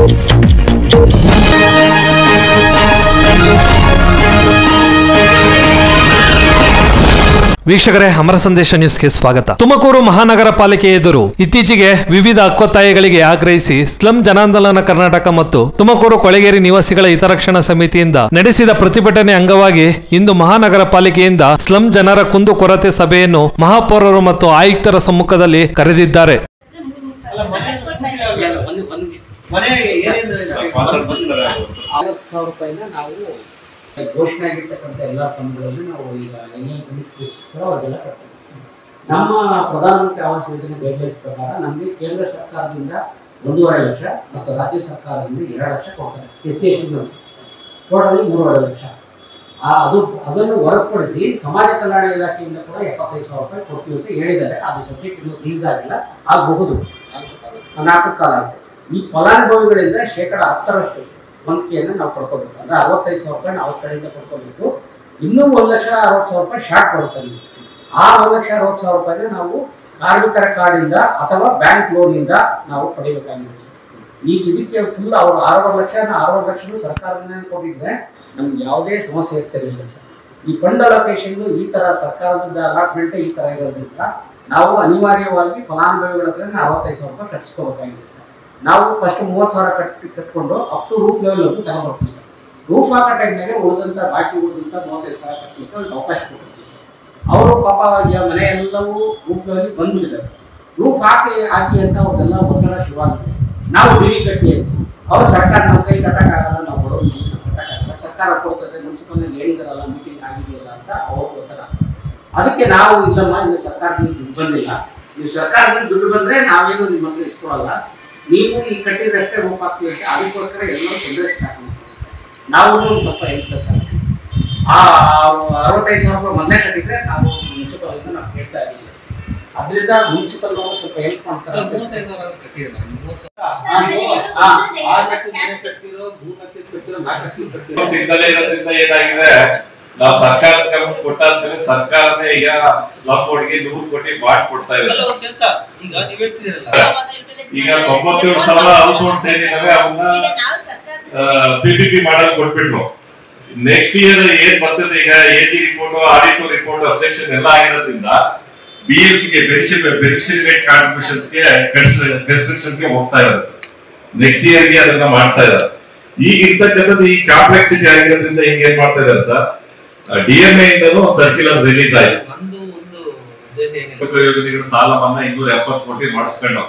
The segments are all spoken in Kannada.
ವೀಕ್ಷಕರೇ ಅಮರ ಸಂದೇಶ ನ್ಯೂಸ್ಗೆ ಸ್ವಾಗತ ತುಮಕೂರು ಮಹಾನಗರ ಪಾಲಿಕೆ ಎದುರು ಇತ್ತೀಚೆಗೆ ವಿವಿಧ ಹಕ್ಕೊತ್ತಾಯಗಳಿಗೆ ಆಗ್ರಹಿಸಿ ಸ್ಲಂ ಜನಾಂದೋಲನ ಕರ್ನಾಟಕ ಮತ್ತು ತುಮಕೂರು ಕೊಳೆಗೇರಿ ನಿವಾಸಿಗಳ ಹಿತರಕ್ಷಣಾ ಸಮಿತಿಯಿಂದ ನಡೆಸಿದ ಪ್ರತಿಭಟನೆ ಅಂಗವಾಗಿ ಇಂದು ಮಹಾನಗರ ಪಾಲಿಕೆಯಿಂದ ಸ್ಲಂ ಜನರ ಕುಂದು ಕೊರತೆ ಸಭೆಯನ್ನು ಮಹಾಪೌರರು ಮತ್ತು ಆಯುಕ್ತರ ಸಮ್ಮುಖದಲ್ಲಿ ಕರೆದಿದ್ದಾರೆ ಇಲ್ಲ, ಒಂದು ಒಂದು ನಿಮಿಷ. ಮನೆಗೆ ಏನೇನು ಐವತ್ತು ಸಾವಿರ ರೂಪಾಯಿನ ನಾವು ಘೋಷಣೆ ಆಗಿರ್ತಕ್ಕಂಥ ಎಲ್ಲ ಸಮಯಗಳಲ್ಲಿ ನಾವು ಈಗ ಏನೇನು ಕಮಿಟಿರ್ತಾರೋ ಅದೆಲ್ಲ ಕಟ್ತೀವಿ ನಮ್ಮ ಪ್ರಧಾನಮಂತ್ರಿ ಆವಾಸ್ ಯೋಜನೆ ಗೈಡ್ಲೈನ್ಸ್ ಪ್ರಕಾರ ನಮಗೆ ಕೇಂದ್ರ ಸರ್ಕಾರದಿಂದ ಒಂದೂವರೆ ಲಕ್ಷ ಮತ್ತು ರಾಜ್ಯ ಸರ್ಕಾರದಿಂದ ಎರಡು ಲಕ್ಷ ಕೊಡ್ತಾರೆ ಎಸ್ ಸಿ ಎಸ್ ಟೋಟಲಿ ಮೂರುವರೆ ಲಕ್ಷ ಆ ಅದು ಅದನ್ನು ಹೊರತುಪಡಿಸಿ ಸಮಾಜ ಕಲ್ಯಾಣ ಇಲಾಖೆಯಿಂದ ಕೂಡ ಎಪ್ಪತ್ತೈದು ಸಾವಿರ ರೂಪಾಯಿ ಕೊಡ್ತೀವಿ ಅಂತ ಹೇಳಿದ್ದಾರೆ ಅದು ಸಬ್ಜೆಕ್ಟ್ ಇನ್ನೂ ರಿಲೀಸ್ ಆಗಿಲ್ಲ ಆಗಬಹುದು ನಾಲ್ಕು ಕಾಲ ಆಗಿದೆ ಈ ಫಲಾನುಭವಿಗಳಿಂದ ಶೇಕಡ ಹತ್ತರಷ್ಟು ವಂತಿಗೆಯನ್ನು ನಾವು ಪಡ್ಕೋಬೇಕು ಅಂದ್ರೆ ಅರವತ್ತೈದು ಸಾವಿರ ರೂಪಾಯಿ ನಾವು ಕಡೆಯಿಂದ ಪಡ್ಕೋಬೇಕು ಇನ್ನೂ ಒಂದು ಲಕ್ಷ ಅರವತ್ತು ಸಾವಿರ ರೂಪಾಯಿ ಶಾರ್ಟ್ ಕೊಡ್ತಾರೆ ಆ ಒಂದು ಲಕ್ಷ ಅರವತ್ತು ಸಾವಿರ ರೂಪಾಯಿನ ನಾವು ಕಾರ್ಮಿಕರ ಕಾರ್ಡಿಂದ ಅಥವಾ ಬ್ಯಾಂಕ್ ಲೋನಿಂದ ನಾವು ಪಡಿಬೇಕಾಗಿದೆ ಸರ್ ಈಗ ಇದಕ್ಕೆ ಫುಲ್ ಅವರು ಆರೂವರೆ ಲಕ್ಷ ಆರೂವರೆ ಲಕ್ಷನು ಸರ್ಕಾರದಿಂದ ಕೊಟ್ಟಿದ್ರೆ ನಮ್ಗೆ ಯಾವುದೇ ಸಮಸ್ಯೆ ಇರ್ತಿರಲಿಲ್ಲ ಸರ್ ಈ ಫಂಡ್ ಅಲೋಕೇಶನ್ ಈ ತರ ಸರ್ಕಾರದಿಂದ ಅಲಾಟ್ಮೆಂಟ್ ಈ ತರ ಇರೋದ್ರಿಂದ ನಾವು ಅನಿವಾರ್ಯವಾಗಿ ಫಲಾನುಭವಿಗಳ ಹತ್ರ ಅರವತ್ತೈದು ಸಾವಿರ ರೂಪಾಯಿ ಕಟ್ಸ್ಕೋಬೇಕಾಗಿದೆ ಸರ್ ನಾವು ಫಸ್ಟ್ ಮೂವತ್ತು ಸಾವಿರ ಕಟ್ಟಿ ಕಟ್ಕೊಂಡು ಅಪ್ ಟು ರೂಫ್ ಲೆವೆಲ್ ಅಂತ ತಗೊಂಡ್ಬರ್ತೀವಿ ಸರ್ ರೂಫ್ ಹಾಕೋ ಟೈಮ್ನಾಗೆ ಉಳಿದಂತ ಬಾಕಿ ಉಳಿದಂತ ಮೂವತ್ತೈದು ಸಾವಿರ ಕಟ್ಟಲಿಕ್ಕೆ ಒಂದು ಅವಕಾಶ ಕೊಟ್ಟಿರ್ತೀವಿ ಸರ್ ಅವರು ಪಾಪ ಈಗ ಮನೆ ಎಲ್ಲವೂ ರೂಫ್ ಲೆವೆಲ್ ಬಂದ್ಬಿಟ್ಟಿದ್ದಾರೆ ರೂಫ್ ಹಾಕಿ ಹಾಕಿ ಅಂತ ಅವ್ರಿಗೆಲ್ಲ ಒತ್ತಡ ಶುರುವಾಗುತ್ತೆ ನಾವು ಬಿಳಿ ಕಟ್ಟಿ ಅಂತ ಅವರು ಸರ್ಕಾರ ನಮ್ಮ ಕೈ ಕಟ್ಟಕ್ಕಾಗಲ್ಲ ನಾವು ಬಡವರು ಕಟ್ಟಕ್ಕಾಗಲ್ಲ ಸರ್ಕಾರ ಕೊಡ್ತದೆ ಮುನ್ಸಿಪಲ್ ಹೇಳಿದಾರಲ್ಲ ಮೀಟಿಂಗ್ ಆಗಿದೆಯಲ್ಲ ಅಂತ ಅವ್ರ ಒತ್ತಡ ಅದಕ್ಕೆ ನಾವು ಇಲ್ಲಮ್ಮ ಇನ್ನು ಸರ್ಕಾರದಿಂದ ದುಡ್ಡು ಬಂದಿಲ್ಲ ನೀವು ಸರ್ಕಾರದಿಂದ ದುಡ್ಡು ಬಂದ್ರೆ ನಾವೇನು ನಿಮ್ಮ ಹತ್ರ ಇಸ್ಕೊಳಲ್ಲ ನೀವು ಈ ಕಟ್ಟಿದ್ರಷ್ಟೇ ರೂಫ್ ಹಾಕ್ತೀವಿ ಅಂತ ಅದಕ್ಕೋಸ್ಕರ ಎಲ್ಲರೂ ತೊಂದರೆ ಸ್ಟಾರ್ಟ್ ಮಾಡ್ತೀವಿ ನಾವು ಒಂದು ಸ್ವಲ್ಪ ಹೆಲ್ಪ್ ಪ್ಲಸ್ ಆಗ್ತೀವಿ ಆ ಅರವತ್ತೈದು ಸಾವಿರ ರೂಪಾಯಿ ಮೊನ್ನೆ ಕಟ್ಟಿದ್ರೆ ನಾವು ಮುನ್ಸಿಪಲ್ ಇಂದ ನಾವು ಹೇಳ್ತಾ ಇರಲಿಲ್ಲ ಅದರಿಂದ ಮುನ್ಸಿಪಲ್ ಅವರು ಸ್ವಲ್ಪ ಹೆಲ್ಪ್ ಮಾಡ್ತಾರೆ ಅಂತ ಮೂವತ್ತೈದು ಸಾವಿರ ಕಟ್ಟಿರಲ್ಲ ಮೂವತ್ತು ಹಾ. ಆರು ಲಕ್ಷ ಮನೆ ಕಟ್ಟಿರೋ ಮೂರು ಲಕ್ಷ ಕಟ್ಟಿರೋ ನಾಲ್ಕು ಲಕ್ಷ ಕಟ್ಟಿರೋ ಸಿಗ್ದಲೇ ಇರೋದ್ರಿಂದ ಏನಾಗಿದೆ ನಾವು ಸರ್ಕಾರದ ಗಮನ ಕೊಟ್ಟಾದ್ಮೇಲೆ ಸರ್ಕಾರನೇ ಈಗ ಸ್ಲಮ್ ಬೋರ್ಡ್ಗೆ ನೂರು ಕೋಟಿ ಬಾಂಡ್ ಕೊಡ್ತಾ ಇದೆ ಅಲ್ಲ, ಒಂದ್ ಕೆಲ್ಸ ಈಗ ನೀವ್ ಹೇಳ್ತಿದ್ದೀರಲ್ಲ ಈಗ ತೊಂಬತ್ತೇಳು ಸಾವಿರ ಹೌಸ್ ಹೋಲ್ಡ್ಸ್ ಏನಿದಾವೆ ಅವನ್ನ ಪಿಪಿಪಿ ಮಾಡಕ್ ಕೊಟ್ಬಿಟ್ರು ನೆಕ್ಸ್ಟ್ ಇಯರ್ ಏನ್ ಬರ್ತದೆ ಈಗ A G report audit report objection ಎಲ್ಲ ಆಗಿರೋದ್ರಿಂದ ಬಿ ಎಲ್ ಸಿ ಗೆ ಬೆನಿಫಿಷರಿ ಕಾಂಟ್ರಿಬ್ಯೂಷನ್ಸ್ ಗೆ ಕನ್ಸ್ಟ್ರಕ್ಷನ್ ಗೆ ಹೋಗ್ತಾ ಇದ್ದಾರೆ ಸರ್ ನೆಕ್ಸ್ಟ್ ಇಯರ್ ಗೆ ಅದನ್ನ ಮಾಡ್ತಾ ಇದ್ದಾರೆ ಈಗ ಇರ್ತಕ್ಕಂಥದ್ದು ಈ ಕಾಂಪ್ಲೆಕ್ಸಿಟಿ ಆಗಿರೋದ್ರಿಂದ ಹಿಂಗ್ ಏನ್ ಮಾಡ್ತಾ ಇದ್ದಾರೆ ಸರ್ ಡಿ ಎಂ ಎ ಇಂದಲೂ ಒಂದು ಸರ್ಕ್ಯುಲರ್ ರಿಲೀಸ್ ಆಯ್ತು ನಂದು ಒಂದು ಉದ್ದೇಶ ಏನಿಲ್ಲ ಸರ್ಕಾರಿ ಯೋಜನೆಗಳ ಸಾಲ ಮನ್ನಾ ಇನ್ನೂರ ಎಪ್ಪತ್ತು ಕೋಟಿ ಮಾಡಿಸ್ಕೊಂಡು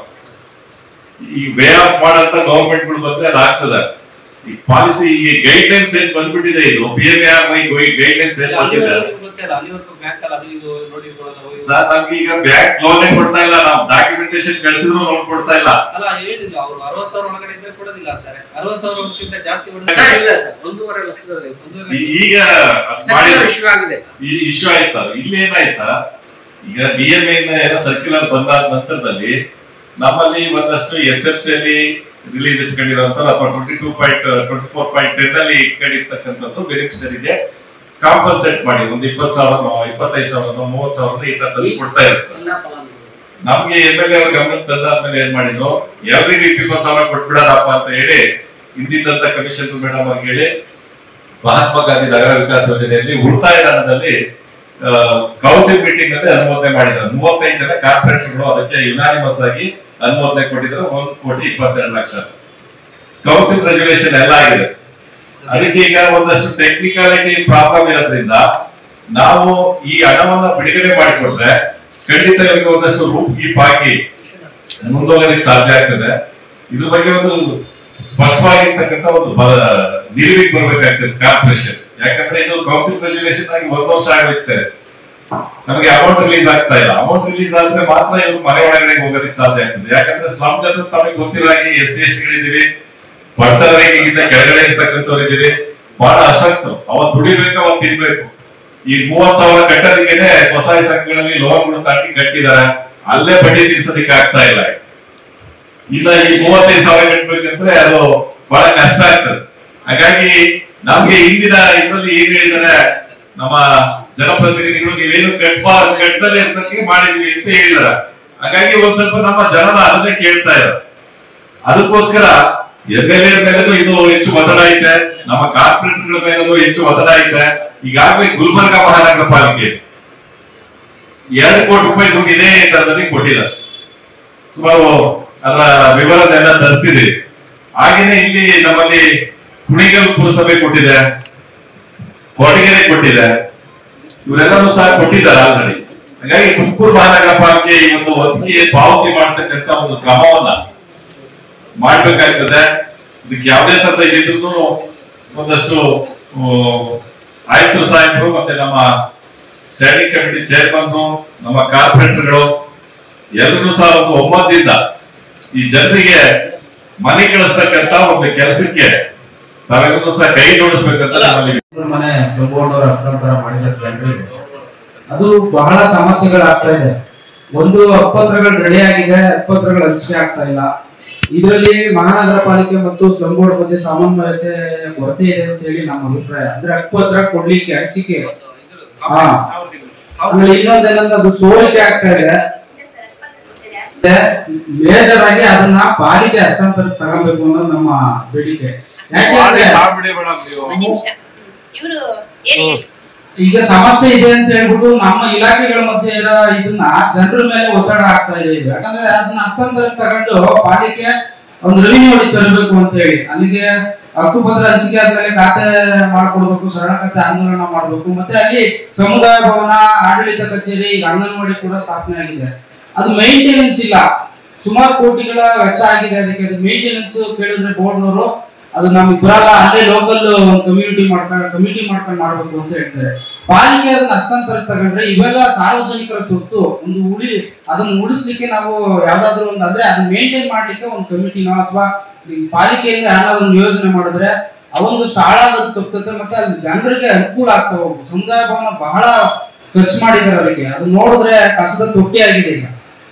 ಈ ವೇ ಆಫ್ ಮಾಡಂತ ಗವರ್ಮೆಂಟ್ ಗಳು ಬಂದ್ರೆ ಅದಾಗ್ತದೆ ಈ ಪಾಲಿಸಿ ಈ ಗೈಡ್ ಲೈನ್ಸ್ ಏನ್ ಬಂದ್ಬಿಟ್ಟಿದೆ ಇದು P M R my guidelines ಏನ್ ಬಂದಿದೆ ಅಲ್ಲಿವರೆಗೂ ನಿಮ್ಗೆ ಗೊತ್ತಿಲ್ಲ ಅಲ್ಲಿವರೆಗೂ ಬ್ಯಾಂಕ್ ಅಲ್ಲಿ ಅದು ಇದು ನೋಟಿಸ್ ಕೊಡೋದು ಹೋಗಿ ಸರ್ ನಮ್ಗೆ ಈಗ ಬ್ಯಾಂಕ್ ಲೋನೇ ಕೊಡ್ತಾ ಇಲ್ಲ ನಾವು ಡಾಕ್ಯುಮೆಂಟೇಶನ್ ಕಳ್ಸಿದ್ರು ಲೋನ್ ಕೊಡ್ತಾ ಇಲ್ಲ ಅಲ್ಲ ಹೇಳಿದ್ರು ಅವರು ಅರವತ್ ಸಾವಿರ ಒಳಗಡೆ ಇದ್ರೆ ಕೊಡೋದಿಲ್ಲ ಅಂತಾರೆ ಅರವತ್ ಸಾವಿರಕ್ಕಿಂತ ಜಾಸ್ತಿ ಸರ್, ಕೊಡೋದು ಇಲ್ಲ ಸರ್ ಒಂದೂವರೆ ಲಕ್ಷದಲ್ಲಿ ಒಂದೂವರೆ ಈ- ಈಗ ಅದ್ ಸರ್ಕಾರ ಮಾಡಿದ್ರು ಇಶ್ಯೂ ಆಗಿದೆ ಇಶ್ಯೂ ಆಯ್ತು ಸರ್ ಇಲ್ಲಿ ಏನಾಯ್ತು ಸರ್ ಈಗ ಡಿ ಎಂ ಇಂದ ಏನೋ ಸರ್ಕ್ಯುಲರ್ ಬಂದಾದ ನಂತರದಲ್ಲಿ ನಮ್ಮಲ್ಲಿ ಒಂದಷ್ಟು ಎಸ್ ಎಫ್ ಸಿ ಅಲ್ಲಿ ರಿಲೀಸ್ ಇಟ್ಕೊಂಡಿರೋಂಥ ಅಥವಾ twenty two point twenty four point ten ಅಲ್ಲಿ ಇಟ್ಕೊಂಡಿರ್ತಕ್ಕಂಥದ್ದು ಬೆನಿಫಿಷರಿಗೆ ಕಾಂಪನ್ಸೇಟ್ ಮಾಡಿ ಒಂದು ಇಪ್ಪತ್ತು ಸಾವಿರ ಇಪ್ಪತ್ತೈದು ಸಾವಿರ ಮೂವತ್ತು ಸಾವಿರ ಈ ತರದಲ್ಲಿ ಕೊಡ್ತಾ ಇದ್ದಾರೆ ಸರ್ ಎಲ್ಲ ಫಲಾನುಭವಿಗಳು ನಮ್ಗೆ ಎಂ ಎಲ್ ಎ ಅವ್ರ ಗಮನಕ್ಕೆ ತಂದಾದ್ಮೇಲೆ ಏನ್ ಮಾಡಿದ್ರು ಎಲ್ರಿಗೂ ಇಪ್ಪತ್ತು ಸಾವಿರ ಕೊಟ್ಬಿಡೋದಪ್ಪ ಅಂತ ಹೇಳಿ ಹಿಂದಿದ್ದಂತ ಕಮಿಷನರ್ ಮೇಡಮ್ ಅವ್ರಿಗೆ ಹೇಳಿ ಮಹಾತ್ಮ ಗಾಂಧಿ ನಗರ ವಿಕಾಸ ಯೋಜನೆಯಲ್ಲಿ ಉಳಿತಾಯ ಹಣದಲ್ಲಿ ಕೌನ್ಸಿಲ್ ಮೀಟಿಂಗ್ ಅಲ್ಲಿ ಅನುಮೋದನೆ ಮಾಡಿದ್ರು ಮೂವತ್ತೈದು ಜನ ಕಾರ್ಪೊರೇಟರ್ಗಳು ಅದಕ್ಕೆ ಯುನಾನಿಮಸ್ ಆಗಿ ಅನುಮೋದನೆ ಕೊಟ್ಟಿದ್ರು ಒಂದ್ ಕೋಟಿ ಇಪ್ಪತ್ತೆರಡು ಲಕ್ಷ ಕೌನ್ಸಿಲ್ ರೆಜುಲೇಷನ್ ಎಲ್ಲ ಆಗಿದೆ ಸರ್. ಅದಕ್ಕೆ ಈಗ ಒಂದಷ್ಟು ಟೆಕ್ನಿಕಾಲಿಟಿ ಪ್ರಾಬ್ಲಮ್ ಇರೋದ್ರಿಂದ ನಾವು ಈ ಹಣವನ್ನ ಬಿಡುಗಡೆ ಮಾಡಿಕೊಟ್ರೆ ಖಂಡಿತ ಇವರಿಗೆ ಒಂದಷ್ಟು ರೂಪ್ ಗೀಪ್ ಹಾಕಿ ಮುಂದೋಗೋದಕ್ಕೆ ಸಾಧ್ಯ ಆಗ್ತದೆ ಇದ್ರ ಬಗ್ಗೆ ಒಂದು ಸ್ಪಷ್ಟವಾಗಿರ್ತಕ್ಕಂಥ ಒಂದು ಬ- ನಿಲುವಿಗೆ ಬರ್ಬೇಕಾಗ್ತದೆ ಕಾರ್ಪೊರೇಷನ್ ಯಾಕಂದ್ರೆ ಇದು ಕೌನ್ಸಿಲ್ ರೆಜುಲೇಷನ್ ಆಗಿ ಒಂದು ವರ್ಷ ಆಗೋಯ್ತದೆ ನಮಗೆ ಅಮೌಂಟ್ ರಿಲೀಸ್ ಆಗ್ತಾ ಇಲ್ಲ ಅಮೌಂಟ್ ರಿಲೀಸ್ ಆದ್ರೆ ಮಾತ್ರ ಇವರು ಮನೆ ಒಳಗಡೆ ಹೋಗೋದಕ್ಕೆ ಸಾಧ್ಯ ಆಗ್ತದೆ ಯಾಕಂದ್ರೆ ಸ್ಲಮ್ ಜನರು ತಮಗೆ ಗೊತ್ತಿರೋ ಹಾಗೆ ಎಸ್ ಸಿ ಎಸ್ ಗಳಿದ್ದೀವಿ ಬಡತನ ರೇಖೆಗಿಂತ ಕೆಳಗಡೆ ಇರ್ತಕ್ಕಂಥವ್ರು ಇದ್ದೀವಿ ಬಹಳ ಅಸಕ್ತರು ಅವತ್ತು ದುಡಿಬೇಕು ಅವತ್ತು ತಿನ್ಬೇಕು ಈ ಮೂವತ್ ಸಾವಿರ ಕಟ್ಟೋದಕ್ಕೇನೆ ಸ್ವಸಹಾಯ ಸಂಘಗಳಲ್ಲಿ ಲೋನ್ಗಳು ತಾಕಿ ಕಟ್ಟಿದಾರೆ ಅಲ್ಲೇ ಬಡ್ಡಿ ತೀರ್ಸೋದಕ್ಕೆ ಆಗ್ತಾ ಇಲ್ಲ ಇನ್ನ ಈ ಮೂವತ್ತೈದು ಸಾವಿರ ಕಟ್ಬೇಕಂದ್ರೆ ಅದು ಬಹಳ ಕಷ್ಟ ಆಗ್ತದೆ ಹಾಗಾಗಿ ನಮ್ಗೆ ಹಿಂದಿನ ಇದರಲ್ಲಿ ಏನ್ ಹೇಳಿದಾರೆ ನಮ್ಮ ಜನಪ್ರತಿನಿಧಿಗಳು ನೀವೇನು ಕಟ್ಬಾರ್ದು ಕಟ್ಟದಲ್ಲೇ ಇರ್ತಕ್ಕೆ ಮಾಡಿದೀವಿ ಅಂತ ಹೇಳಿದಾರೆ ಹಾಗಾಗಿ ಒಂದ್ ಸ್ವಲ್ಪ ನಮ್ಮ ಜನರ ಅದನ್ನೇ ಕೇಳ್ತಾ ಇದ್ದಾರೆ ಅದಕ್ಕೋಸ್ಕರ ಎಂ ಎಲ್ ಎ ಮೇಲೂ ಇದು ಹೆಚ್ಚು ಒತ್ತಡ ಐತೆ ನಮ್ಮ ಕಾರ್ಪೊರೇಟರ್ಗಳ ಮೇಲೂ ಹೆಚ್ಚು ಒತ್ತಡ ಐತೆ ಈಗಾಗಲೇ ಗುಲ್ಬರ್ಗ ಮಹಾನಗರ ಪಾಲಿಕೆ ಎರಡು ಕೋಟಿ ರೂಪಾಯಿ ದುಡ್ಡು ಇದೇ ತರದಲ್ಲಿ ಕೊಟ್ಟಿದ್ದಾರೆ ಸುಮಾರು ಅದರ ವಿವರನೆಲ್ಲ ತರಿಸಿದೆ ಹಾಗೇನೆ ಇಲ್ಲಿ ನಮ್ಮಲ್ಲಿ ಕುಣಿಗಲ್ ಪುರಸಭೆ ಕೊಟ್ಟಿದೆ ಕೊಡಗೆರೆ ಕೊಟ್ಟಿದೆ ಇವರೆಲ್ಲರೂ ಸಹ ಕೊಟ್ಟಿದ್ದಾರೆ ಆಲ್ರೆಡಿ ಹಾಗಾಗಿ ತುಮಕೂರು ಮಹಾನಗರ ಪಾಲಿಕೆ ಈ ಒಂದು ಒತ್ತಿಗೆ ಪಾವತಿ ಮಾಡ್ತಕ್ಕಂತ ಒಂದು ಕ್ರಮವನ್ನ ಮಾಡ್ಬೇಕಾಗ್ತದೆ ಇದಕ್ಕೆ ಯಾವುದೇ ತರದ ಇದಿದ್ರು ಒಂದಷ್ಟು ಆ, ಆಯುಕ್ತರು ಸಾಹೇಬರು ಮತ್ತೆ ನಮ್ಮ ಸ್ಟ್ಯಾಂಡಿಂಗ್ ಕಮಿಟಿ ಚೇರ್ಮನ್ ನಮ್ಮ ಕಾರ್ಪೊರೇಟರ್ಗಳು ಎಲ್ಲರೂ ಸಹ ಒಂದು ಒಮ್ಮತದಿಂದ ಈ ಜನರಿಗೆ ಮನೆ ಕಳಿಸ್ತಕ್ಕಂತ ಒಂದು ಕೆಲಸಕ್ಕೆ ತಾವೆಲ್ಲರೂ ಸಹ ಕೈ ಜೋಡಿಸ್ಬೇಕಂತ ನಮ್ಮಲ್ಲಿ ಮನೆ ಸ್ಲೋಬೋರ್ಡ್ ಅವರು ಹಸ್ತಾಂತರ ಮಾಡಿದ ಜನರಿಗೆ ಅದು ಬಹಳ ಸಮಸ್ಯೆಗಳಾಗ್ತಾ ಇದೆ ಒಂದು ಅಪ್ಪತ್ರಗಳು ರೆಡಿ ಆಗಿದೆ ಅಪ್ಪತ್ರಗಳು ಹಂಚಿಕೆ ಆಗ್ತಾ ಇಲ್ಲ ಇದರಲ್ಲಿ ಮಹಾನಗರ ಪಾಲಿಕೆ ಮತ್ತು ಸ್ಲಮ್ ಬೋರ್ಡ್ ಮಧ್ಯೆ ಸಮನ್ವಯತೆ ಕೊರತೆ ಇದೆ ಅಂತ ಹೇಳಿ ನಮ್ಮ ಅಭಿಪ್ರಾಯ ಅಂದ್ರೆ ಹಕ್ಕುಪತ್ರ ಕೊಡ್ಲಿಕ್ಕೆ ಹಂಚಿಕೆ ಹಾ ಆಮೇಲೆ ಇನ್ನೊಂದೇನಂದ್ರೆ ಅದು ಸೋರಿಕೆ ಆಗ್ತಾ ಇದೆ ಮೇಜರ್ ಆಗಿ ಅದನ್ನ ಪಾಲಿಕೆ ಹಸ್ತಾಂತರ ತಗೊಬೇಕು ಅನ್ನೋದು ನಮ್ಮ ಬೇಡಿಕೆ ಯಾಕೆಂದ್ರೆ ಒಂದ್ ನಿಮಿಷ ಇವರು ಹೇಳಿ ಹೇಳಿ. ಈಗ ಸಮಸ್ಯೆ ಇದೆ ಅಂತ ಹೇಳ್ಬಿಟ್ಟು ನಮ್ಮ ಇಲಾಖೆಗಳ ಮಧ್ಯೆ ಇರೋ ಇದನ್ನ ಜನರ ಮೇಲೆ ಒತ್ತಡ ಆಗ್ತಾ ಇದೆ ಈಗ ಯಾಕಂದ್ರೆ ಅದನ್ನ ಹಸ್ತಾಂತರ ತಗೊಂಡು ಪಾಲಿಕೆ ಒಂದು ರೆವಿನ್ಯೂ ಹೊಡಿ ತರಬೇಕು ಅಂತ ಹೇಳಿ ಅಲ್ಲಿಗೆ ಹಕ್ಕುಪತ್ರ ಹಂಚಿಕೆ ಆದ್ಮೇಲೆ ಖಾತೆ ಮಾಡ್ಕೊಡ್ಬೇಕು ಸರಳ ಖಾತೆ ಆಂದೋಲನ ಮಾಡ್ಬೇಕು ಮತ್ತೆ ಅಲ್ಲಿ ಸಮುದಾಯ ಭವನ ಆಡಳಿತ ಕಚೇರಿ ಈಗ ಅಂಗನವಾಡಿ ಕೂಡ ಸ್ಥಾಪನೆ ಆಗಿದೆ ಅದು ಮೇಂಟೆನೆನ್ಸ್ ಇಲ್ಲ ಸುಮಾರು ಕೋಟಿಗಳ ವೆಚ್ಚ ಆಗಿದೆ ಅದಕ್ಕೆ ಅದು ಮೇಂಟೆನೆನ್ಸ್ ಕೇಳಿದ್ರೆ ಬೋರ್ಡ್ನವರು ಅದು ನಮ್ಗೆ ಬರಲ್ಲ ಅಲ್ಲೇ ಲೋಕಲ್ ಒಂದು ಕಮ್ಯುನಿಟಿ ಮಾಡ್ಕೊಂಡು ಕಮಿಟಿ ಮಾಡ್ಕೊಂಡು ಮಾಡ್ಬೇಕು ಅಂತ ಹೇಳ್ತಾರೆ ಪಾಲಿಕೆ ಅದನ್ನ ಹಸ್ತಾಂತರ ತಗೊಂಡ್ರೆ ಇವೆಲ್ಲ ಸಾರ್ವಜನಿಕರ ಸ್ವತ್ತು ಒಂದು ಉಳಿ ಅದನ್ನ ಉಳಿಸ್ಲಿಕ್ಕೆ ನಾವು ಯಾವ್ದಾದ್ರು ಒಂದು ಅಂದ್ರೆ ಅದನ್ನ ಮೇಂಟೈನ್ ಮಾಡ್ಲಿಕ್ಕೆ ಒಂದು ಕಮಿಟಿನೋ ಅಥವಾ ಪಾಲಿಕೆಯಿಂದ ಯಾರಾದ್ರೂ ಒಂದು ಯೋಜನೆ ಮಾಡಿದ್ರೆ ಅವೊಂದಷ್ಟು ಹಾಳಾಗೋದು ತಪ್ಪುತ್ತೆ ಮತ್ತೆ ಅಲ್ಲಿ ಜನರಿಗೆ ಅನುಕೂಲ ಆಗ್ತಾ ಹೋಗ್ಬೋದು ಸಮುದಾಯ ಭವನ ಬಹಳ ಖರ್ಚು ಮಾಡಿದ್ದಾರೆ ಅದಕ್ಕೆ ಅದು ನೋಡಿದ್ರೆ ಕಸದ ತೊಟ್ಟಿ ಆಗಿದೆ ಈಗ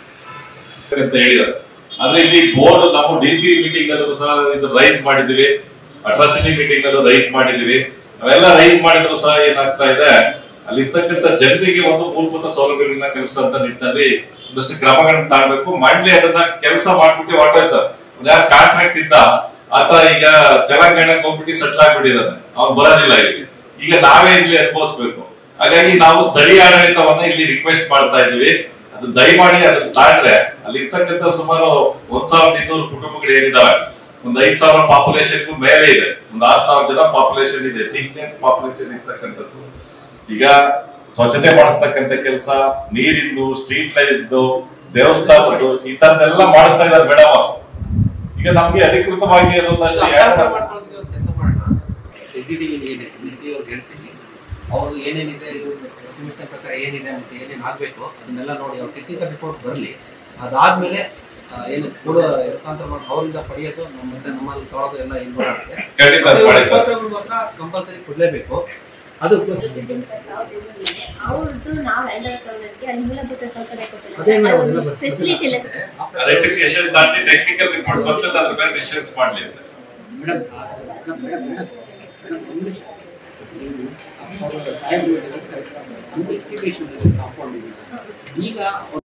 ಅಂತ ಹೇಳಿದ್ದಾರೆ ಆದ್ರೆ ಇಲ್ಲಿ ಬೋರ್ಡ್ ನಾವು ಡಿ ಸಿ ಮೀಟಿಂಗ್ ಅಲ್ಲೂ ಸಹ ಇದು ರೈಸ್ ಮಾಡಿದೀವಿ ಅಟ್ರಾಸಿಟಿ ಮೀಟಿಂಗ್ ಅಲ್ಲೂ ರೈಸ್ ಮಾಡಿದೀವಿ ಅವೆಲ್ಲ ರೈಸ್ ಮಾಡಿದ್ರು ಸಹ ಏನಾಗ್ತಾ ಇದೆ ಅಲ್ಲಿ ಇರ್ತಕ್ಕಂಥ ಜನರಿಗೆ ಒಂದು ಮೂಲಭೂತ ಸೌಲಭ್ಯಗಳನ್ನ ಕಲ್ಪಿಸಂತ ನಿಟ್ಟಿನಲ್ಲಿ ಒಂದಷ್ಟು ಕ್ರಮಗಳನ್ನ ತಗೊಳ್ಬೇಕು ಮಾಡ್ಲಿ ಅದನ್ನ ಕೆಲಸ ಮಾಡ್ಬಿಟ್ಟು ಹೊರಟೆ ಸರ್ ಯಾರು ಕಾಂಟ್ರಾಕ್ಟ್ ಇದ್ದ ಆತ ಈಗ ತೆಲಂಗಾಣಕ್ಕೆ ಹೋಗ್ಬಿಟ್ಟು ಸೆಟ್ಲ್ ಆಗ್ಬಿಟ್ಟಿದ್ದಾನೆ ಅವ್ನು ಬರೋದಿಲ್ಲ ಇಲ್ಲಿ ಈಗ ನಾವೇ ಇಲ್ಲಿ ಅನುಭವಿಸ್ಬೇಕು ಹಾಗಾಗಿ ನಾವು ಸ್ಥಳೀಯ ಆಡಳಿತವನ್ನ ಇಲ್ಲಿ ರಿಕ್ವೆಸ್ಟ್ ಮಾಡ್ತಾ ಇದ್ದೀವಿ ಅದು ದಯಮಾಡಿ ಅದನ್ನ ತಾಂಡ್ರೆ ಅಲ್ಲಿ ಇರ್ತಕ್ಕಂಥ ಸುಮಾರು ಒಂದ್ ಸಾವಿರದ ಇನ್ನೂರು ಕುಟುಂಬಗಳು ಏನಿದಾವೆ ಒಂದ್ ಐದ್ ಸಾವಿರ ಪಾಪ್ಯುಲೇಷನ್ ಮೇಲೆ ಇದೆ ಒಂದ್ ಆರ್ ಸಾವಿರ ಜನ ಪಾಪ್ಯುಲೇಷನ್ ಇದೆ ಥಿಕ್ನೆಸ್ ಪಾಪ್ಯುಲೇಷನ್ ಇರ್ತಕ್ಕಂಥದ್ದು ಈಗ ಸ್ವಚ್ಛತೆ ಮಾಡಿಸ್ತಕ್ಕಂಥ ಕೆಲಸ ನೀರಿಂದು ಸ್ಟ್ರೀಟ್ ಲೈಟ್ಸ್ದು ದೇವಸ್ಥಾನದ್ದು ಈ ತರದೆಲ್ಲ ಮಾಡಿಸ್ತಾ ಇದಾರೆ ಮೇಡಮ್ ಈಗ ನಮ್ಗೆ ಅಧಿಕೃತವಾಗಿ ಅದೊಂದಷ್ಟು ಕೆಲಸ ಮಾಡೋಣ ಎಕ್ಸಿಟಿವ್ ಏನಿದೆ ಡಿ ಸಿ ಅವ್ರಿಗೆ ಹೇಳ್ತೀನಿ ಅವರು ಏನೇನಿದೆ ಇದು ಎಸ್ಟಿಮೇಷನ್ ಪ್ರಕಾರ ಏನಿದೆ ಮತ್ತೆ ಏನೇನು ಆಗಬೇಕು ಅದನ್ನೆಲ್ಲ ನೋಡಿ ಅವ್ರ ಟೆಕ್ನಿಕಲ್ ರಿಪೋರ್ಟ್ ಬರಲಿ ಅದಾದ್ಮೇಲೆ ಆ, ಏನು ಕೂಡ ಹಸ್ತಾಂತರ ಮಾಡಿ ಅವರಿಂದ ಪಡೆಯೋದು ನಮ್ಮ ಮತ್ತೆ ನಮ್ಮಲ್ಲಿ ತೊಗೊಳೋದು ಎಲ್ಲ ಇನ್ವಾಲ್ವ್ ಆಗುತ್ತೆ ಖಂಡಿತ ಅದ್ ಮಾಡಿ ಸರ್ ಮಾತ್ರ ಕಂಪಲ್ಸರಿ ಕೊಡಲೇಬೇಕು ಅದು ಬಿಲ್ಡಿಂಗ್ ಸರ್ ಸಾವಿರದ ಇನ್ನೂರು ಮನೆ. ಅವ್ರದ್ದು ನಾವು ಹ್ಯಾಂಡಲ್ ತಗೊಳ್ಳೋದಕ್ಕೆ ಅಲ್ಲಿ ಮೂಲಭೂತ ಸೌಕರ್ಯ ಅದೇ ಕೊಟ್ಟಿಲ್ಲ ನಾವು ಅದೆಲ್ಲ ಬರ್ತೀವಿ. ಫೆಸಿಲಿಟಿ ಇಲ್ಲ ಸರ್ ರೆಕ್ಟಿಫಿಕೇಶನ್ ದಾಟಿ ಟೆಕ್ನಿಕಲ್ ರಿಪೋರ್ಟ್ ಬರ್ತದೆ ಅದ್ರ ಮೇಲೆ ಡಿಸಿಷನ್ಸ್ ಮಾಡ್ಲಿ ಅಂತ ಮೇಡಮ್ ಮೇಡಮ್ ಮೇಡಮ್ ಒಂದು ನಿಮಿಷ ನೀವು ಅವರು ಸಾಹೇಬ್ರು ಹೇಳಿರೋದು correct. ನಮ್ದು ಎಜುಕೇಶನ್ ಕಾಂಪೌಂಡ್ ಇದೆ ಈಗ